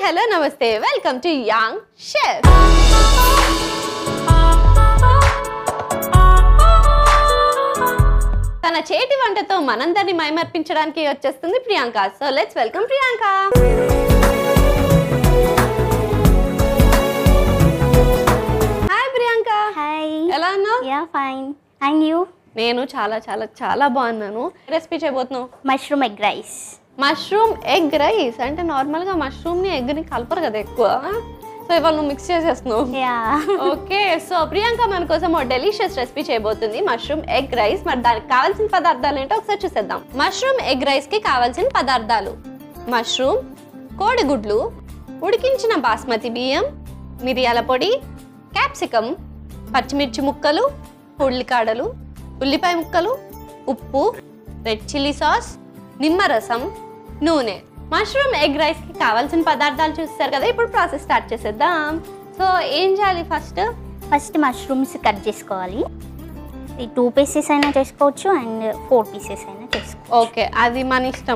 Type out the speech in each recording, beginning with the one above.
Hello నమస్తే welcome to young chef తన చేతి వంటతో మనందరినీ మైమర్పించడానికి వచ్చేస్తుంది Priyanka so let's welcome Priyanka hi Priyanka hi ఎలా ఉన్నావు యా ఫైన్ అండ్ యూ నేను చాలా చాలా చాలా బాగున్నాను రెసిపీ చేయబోతున్నావు mushroom egg rice mushroom egg rice అంటే నార్మల్గా మష్రూమ్ని ఎగ్ని కలపరు కదా ఎక్కువ సో ఇవాళ నువ్వు మిక్స్ చేసేస్తున్నావు యా ఓకే సో ప్రియాంక మన కోసం ఒక డెలిషియస్ రెసిపీ చేయబోతుంది మష్రూమ్ ఎగ్ రైస్ మరి దానికి కావాల్సిన పదార్థాలు ఏంటో ఒకసారి చూసేద్దాం మష్రూమ్ ఎగ్ రైస్ కి కావాల్సిన పదార్థాలు మష్రూమ్ కోడిగుడ్లు ఉడికించిన బాస్మతి బియ్యం మిరియాల పొడి క్యాప్సికమ్ పచ్చిమిర్చి ముక్కలు ఉల్లికాడలు ఉల్లిపాయ ముక్కలు ఉప్పు రెడ్ చిల్లీ సాస్ నిమ్మరసం నూనె మష్రూమ్ ఎగ్ రైస్ కి కావాల్సిన పదార్థాలు చూస్తారు కదా ఇప్పుడు ప్రాసెస్ స్టార్ట్ చేసేద్దాం సో ఏం చేయాలి ఫస్ట్ ఫస్ట్ మష్రూమ్స్ కట్ చేసుకోవాలి ఈ టూ పీసెస్ అయినా చేసుకోవచ్చు అండ్ ఫోర్ పీసెస్ అయినా చేసుకోవచ్చు ఓకే అది మన ఇష్టం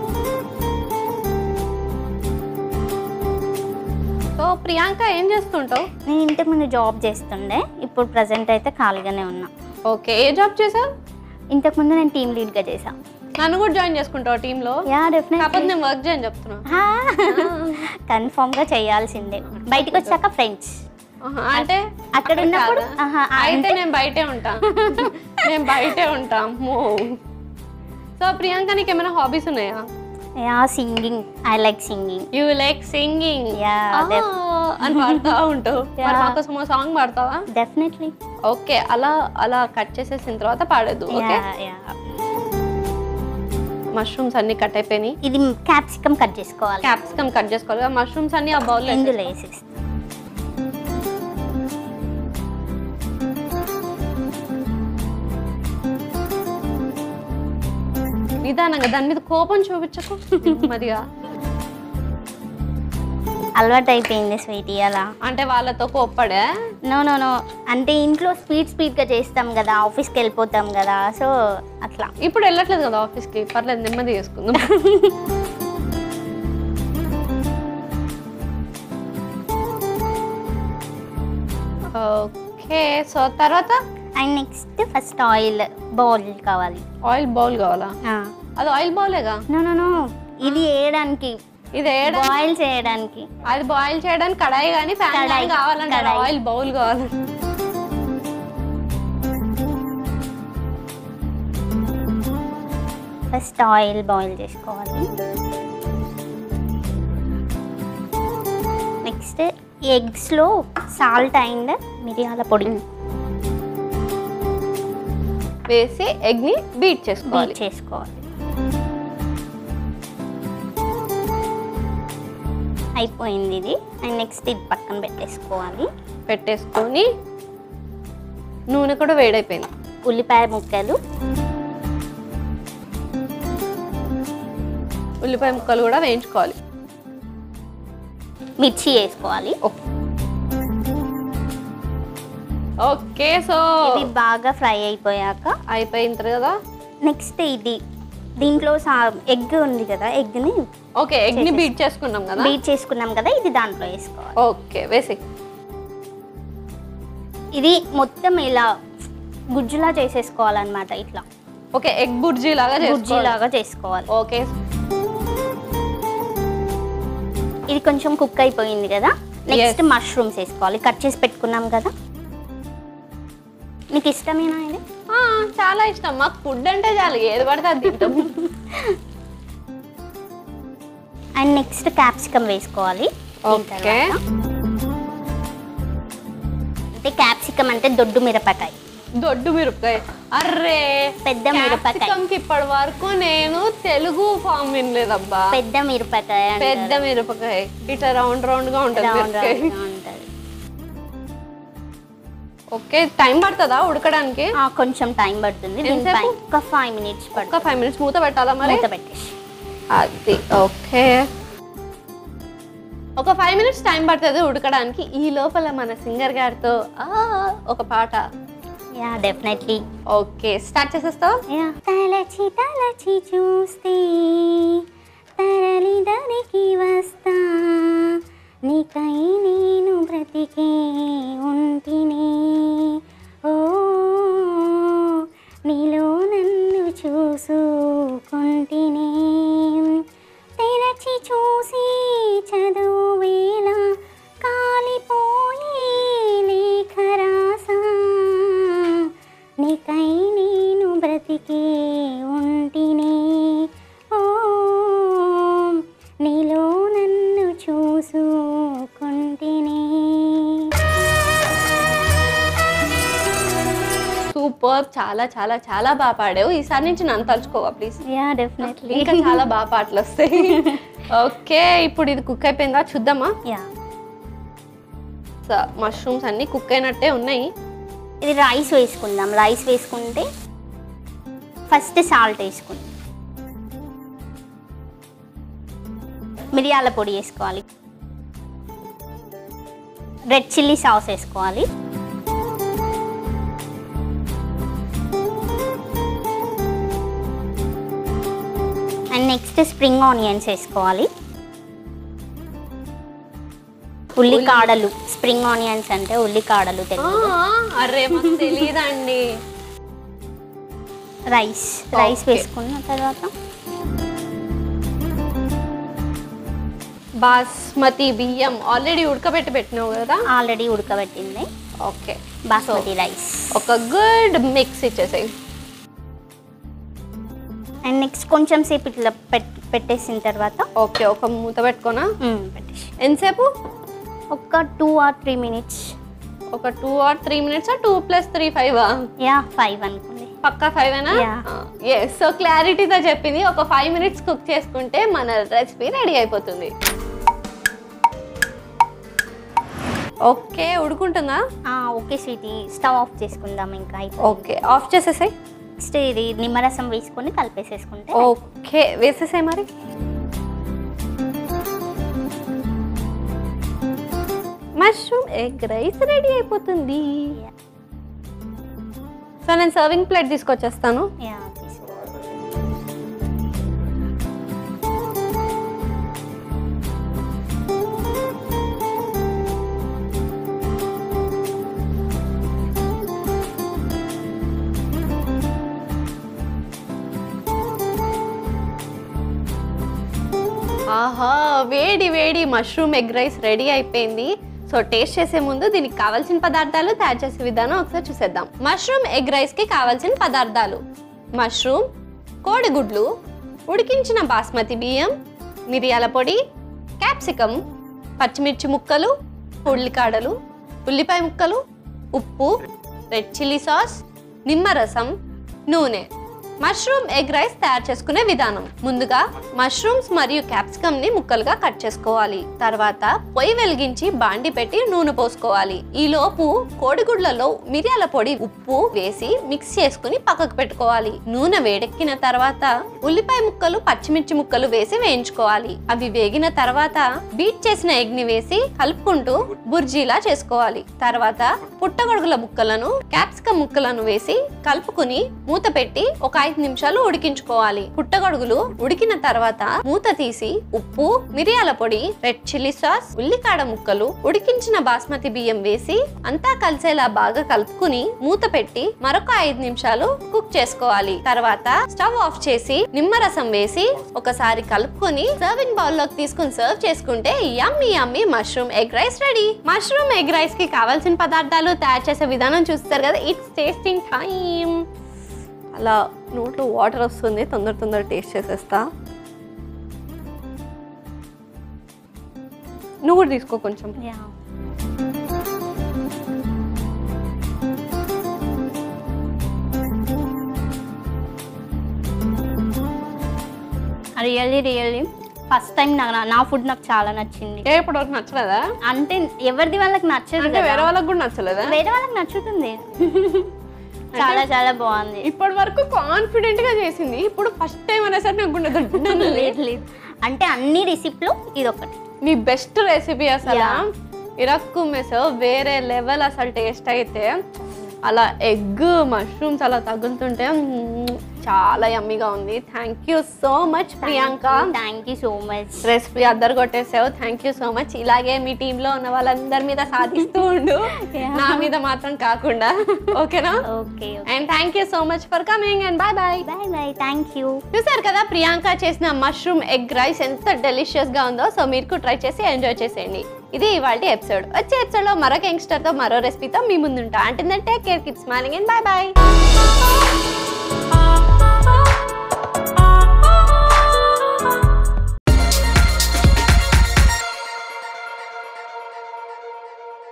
సో ప్రియాంక ఏం చేస్తుంటావు నేను ఇంతకు ముందు జాబ్ చేస్తుండే ఇప్పుడు ప్రజెంట్ అయితే ఖాళీగానే ఉన్నా ఓకే ఏ జాబ్ చేసావు ఇంతకు ముందు నేను టీమ్ లీడ్గా చేసా నన్ను కూడా జాయిన్ చేసుకుంటావు టీంలో యా కాకపోతే డెఫినెట్ నేను వర్క్ చేయని చెప్తున్నా కన్ఫామ్గా చేయాల్సిందే బయటకు వచ్చాక ఫ్రెండ్స్ ఆహా, అంటే అక్కడ ఉన్నప్పుడు కాదా? ఆహా, అయితే అంటే- నేను బయటే ఉంటా నేను బయటే ఉంటా అమ్మో సో ప్రియాంక నీకు ఏమైనా హాబీస్ ఉన్నాయా yeah singing I like singing you like singing Yeah, def- అని పాడుతూ ఉంటావు మరి Yeah. మాకోసం సాంగ్ పాడతావా డెఫినెట్లీ ఓకే అలా అలా కట్ చేసేసిన తర్వాత పాడేదు ఓకే యా యా మష్రూమ్స్ అన్ని కట్ అయిపోయినాయి ఇది క్యాప్సికమ్ కట్ చేసుకోవాలి క్యాప్సికమ్ కట్ చేసుకోవాలి మష్రూమ్స్ అన్ని ఆ బౌల్ ఇందులో వేసేస్తాం నిదానంగా దాని మీద కోపం చూపించకు మరిగా అలవాటు అయిపోయింది స్వీటీ అలా అంటే వాళ్ళతో కోప్పడే నో నో నో అంటే ఇంట్లో స్పీడ్ స్పీడ్గా చేస్తాం కదా ఆఫీస్కి వెళ్ళిపోతాం కదా సో అట్లా ఇప్పుడు వెళ్ళట్లేదు కదా ఆఫీస్కి పర్లేదు నెమ్మది చేసుకుందాం ఓకే సో తర్వాత and next first oil bowl కావాలి ఆయిల్ బౌల్ కావాలా అది ఆయిల్ బౌలేగా నో నో నో ఇది వేయడానికి ఇది ఏడ బాయిల్ చేయడానికి అది బాయిల్ చేయడానికి కడాయి కానీ ఫ్యాన్ కానీ కడాయి, కావాలంటే కడాయి. ఆయిల్ బౌల్ కావాలి ఫస్ట్ ఆయిల్ బాయిల్ చేసుకోవాలి నెక్స్ట్ ఎగ్స్లో సాల్ట్ అండ్ మిరియాల పొడి వేసి ఎగ్ ని బీట్ చేసుకోవాలి బీట్ చేసుకోవాలి అయిపోయింది ఇది అండ్ నెక్స్ట్ ఇది పక్కన పెట్టేసుకోవాలి పెట్టేసుకొని నూనె కూడా వేడైపోయింది ఉల్లిపాయ ముక్కలు ఉల్లిపాయ ముక్కలు కూడా వేయించుకోవాలి మిర్చి వేసుకోవాలి ఓకే సో ఇది బాగా ఫ్రై అయిపోయాక అయిపోయిన తర్వాత నెక్స్ట్ ఇది దీంట్లో ఎగ్ ఉంది కదా ఎగ్ని ఓకే ఎగ్ ని బీట్ చేసుకున్నాం కదా బీట్ చేసుకున్నాం కదా ఇది దాంట్లో వేసుకోవాలి ఓకే వేసి ఇది మొత్తం ఇలా గుజ్జులా చేసేసుకోవాలన్నమాట ఇట్లా ఓకే ఎగ్ బుర్జీ లాగా గుజ్జి చేసుకోవాలి లాగా చేసుకోవాలి ఓకే ఇది కొంచెం కుక్ అయిపోయింది కదా నెక్స్ట్ మష్రూమ్స్ వేసుకోవాలి కట్ చేసి పెట్టుకున్నాం కదా నీకు ఇష్టమేనా ఇది ఆ, చాలా ఇష్టం మాకు ఫుడ్ అంటే చాలు ఏది పడితే అది తింటాం అండ్ నెక్స్ట్ క్యాప్సికమ్ వేసుకోవాలి దీని ఓకే తర్వాత. అంటే క్యాప్సికమ్ అంటే దొడ్డు మిరపకాయ దొడ్డు మిరపకాయ అర్రే పెద్ద మిరపకాయ Capsicum కి ఇప్పటి వరకు నేను తెలుగు ఫామ్ వినలేదబ్బా పెద్ద మిరపకాయ అంటారు. పెద్ద మిరపకాయ ఇట్లా రౌండ్ రౌండ్ గా ఉంటుంది Round మిరపకాయ round గా ఉంటది. ఓకే టైం పడుతుందా ఉడకడానికి ఆ, కొంచెం టైం పడుతుంది ఎంతసేపు? దీనిపై ఒక ఫైవ్ మినిట్స్ ఒక పడుతుంది ఫైవ్ మినిట్స్ మూత పెట్టాలా మరి మూత పెట్టేసి అది ఓకే ఒక ఫైవ్ మినిట్స్ టైం పడుతుంది ఉడకడానికి ఈ లోపల మన సింగర్ గారితో ఆ, ఒక పాట యా డెఫినెట్లీ ఓకే స్టార్ట్ చేసేస్తావా యా తలచి తలచి చూస్తే తరలి దరికి వస్తా సూపర్ చాలా చాలా చాలా బాగా పాడావు ఈసారి నుంచి నన్ను తలుచుకోవా ప్లీజ్ యా డెఫినెట్లీ ఇంకా చాలా బాగా పాటలు వస్తాయి ఓకే ఇప్పుడు ఇది కుక్ అయిపోయిందా చూద్దామా యా మష్రూమ్స్ అన్ని కుక్ అయినట్టే ఉన్నాయి ఇది రైస్ వేసుకుందాం రైస్ వేసుకుంటే ఫస్ట్ సాల్ట్ వేసుకుందాం మిరియాల పొడి వేసుకోవాలి రెడ్ చిల్లీ సాస్ వేసుకోవాలి అండ్ నెక్స్ట్ స్ప్రింగ్ ఆనియన్స్ వేసుకోవాలి ఉల్లికాడలు స్ప్రింగ్ ఆనియన్స్ అంటే ఉల్లికాడలు ఆ, తెలుగు అరే మాకు తెలియదండి రైస్ రైస్ Okay. వేసుకున్న తర్వాత బాస్మతి బియ్యం ఆల్రెడీ ఉడకబెట్టి పెట్టినావు కదా ఆల్రెడీ ఉడకబెట్టింది ఓకే బాస్మతి రైస్ ఒక గుడ్ మిక్స్ ఇచ్చేసాయి అండ్ నెక్స్ట్ కొంచెం సేపు ఇట్లా పెట్ పెట్టేసిన తర్వాత ఓకే ఒక మూత పెట్టుకోనా మ్మ్, పెట్టేసి ఎంతసేపు ఒక టూ ఆర్ త్రీ మినిట్స్ ఒక two or three minutes two plus three five yeah five అనుకోండి పక్కా ఫైవ్ అయినా Yeah. ఎస్ సో క్లారిటీతో చెప్పింది ఒక ఫైవ్ మినిట్స్ కుక్ చేసుకుంటే మన రెసిపీ రెడీ అయిపోతుంది ఓకే ఉడుకుంటుందా ఓకే స్వీటీ స్టవ్ ఆఫ్ చేసుకుందాం ఇంకా అయిపోయింది ఓకే ఆఫ్ చేసేసాయి నెక్స్ట్ ఇది నిమ్మరసం వేసుకొని కలిపేసేసుకుంటే ఓకే వేసేసాయి మరి మష్రూమ్ ఎగ్ రైస్ రెడీ అయిపోతుంది Yeah. సో నేను సర్వింగ్ ప్లేట్ తీసుకొచ్చేస్తాను యా తీసుకో ఆహా వేడి వేడి మష్రూమ్ ఎగ్ రైస్ రెడీ అయిపోయింది సో టేస్ట్ చేసే ముందు దీనికి కావాల్సిన పదార్థాలు తయారు చేసే విధానం ఒకసారి చూసేద్దాం మష్రూమ్ ఎగ్ రైస్ కి కావాల్సిన పదార్థాలు మష్రూమ్ కోడిగుడ్లు ఉడికించిన బాస్మతి బియ్యం మిరియాల పొడి క్యాప్సికమ్ పచ్చిమిర్చి ముక్కలు ఉల్లికాడలు ఉల్లిపాయ ముక్కలు ఉప్పు రెడ్ చిల్లీ సాస్ నిమ్మరసం నూనె మష్రూమ్ ఎగ్ రైస్ తయారు చేసుకునే విధానం ముందుగా మష్రూమ్స్ మరియు క్యాప్సికమ్ ని ముక్కలుగా కట్ చేసుకోవాలి తర్వాత పొయ్యి వెలిగించి బాండి పెట్టి నూనె పోసుకోవాలి ఈ లోపు కోడిగుడ్లలో మిరియాల పొడి ఉప్పు వేసి మిక్స్ చేసుకుని పక్కకు పెట్టుకోవాలి నూనె వేడెక్కిన తర్వాత ఉల్లిపాయ ముక్కలు పచ్చిమిర్చి ముక్కలు వేసి వేయించుకోవాలి అవి వేగిన తర్వాత బీట్ చేసిన ఎగ్ ని వేసి కలుపుకుంటూ బుర్జీలా చేసుకోవాలి తర్వాత పుట్టగొడుగుల ముక్కలను క్యాప్సికం ముక్కలను వేసి కలుపుకుని మూత పెట్టి ఒక ఐదు నిమిషాలు ఉడికించుకోవాలి పుట్టగొడుగులు ఉడికిన తర్వాత మూత తీసి ఉప్పు మిరియాల పొడి రెడ్ చిల్లీ సాస్ ఉల్లికాడ ముక్కలు ఉడికించిన బాస్మతి బియ్యం వేసి అంతా కలిసేలా బాగా కలుపుకుని మూత పెట్టి మరొక ఐదు నిమిషాలు కుక్ చేసుకోవాలి తర్వాత స్టవ్ ఆఫ్ చేసి నిమ్మరసం వేసి ఒకసారి కలుపుకొని సర్వింగ్ బౌల్ లోకి తీసుకుని సర్వ్ చేసుకుంటే yummy yummy mushroom egg rice ready mushroom egg rice కి కావాల్సిన పదార్థాలు తయారు చేసే విధానం చూస్తారు కదా ఇట్స్ టేస్టింగ్ టైం అలా నోట్లో వాటర్ వస్తుంది తొందర తొందర టేస్ట్ చేసేస్తా నువ్వు కూడా తీసుకో కొంచెం yeah really really first time నాకు నా ఫుడ్ నాకు చాలా నచ్చింది ఏ ఇప్పటివరకు నచ్చలేదా అంటే ఎవరిది వాళ్ళకి నచ్చదు అంటే కదా వేరే వాళ్ళకి కూడా నచ్చలేదా వేరే వాళ్ళకి నచ్చుతుంది చాలా చాలా బాగుంది ఇప్పటి వరకు కాన్ఫిడెంట్ గా చేసింది ఇప్పుడు ఫస్ట్ టైం అనేసరికి నాకు గుండె దడ్డన లేదు. లేదు లేదు అంటే అన్ని రెసిపీలో ఇది ఒకటి నీ బెస్ట్ రెసిపీ అసలు Yeah. ఇరక్కు మెస్ వేరే లెవెల్ అసలు టేస్ట్ అయితే అలా ఎగ్ మష్రూమ్స్ అలా తగులుతుంటే మ్మ్, చాలా యమ్మీగా ఉంది thank you so much Priyanka thank you so much recipe అద్దరు కొట్టేసావు థ్యాంక్ యూ సో మచ్ ఇలాగే మీ టీంలో ఉన్న వాళ్ళందరి మీద సాధిస్తూ ఉండు Yeah. నా మీద మాత్రం కాకుండా ఓకేనా okay and thank you so much for coming and bye bye bye bye thank you చూసారు కదా ప్రియాంక చేసిన మష్రూమ్ ఎగ్ రైస్ ఎంత డెలిషియస్ గా ఉందో సో మీరు కూడా ట్రై చేసి ఎంజాయ్ చేసేయండి ఇది ఇవాళ ఎపిసోడ్ వచ్చే ఎపిసోడ్ లో మరొక యంగ్స్టర్ తో మరో రెసిపీతో మీ ముందుంటా అంటే take care keep smiling and bye bye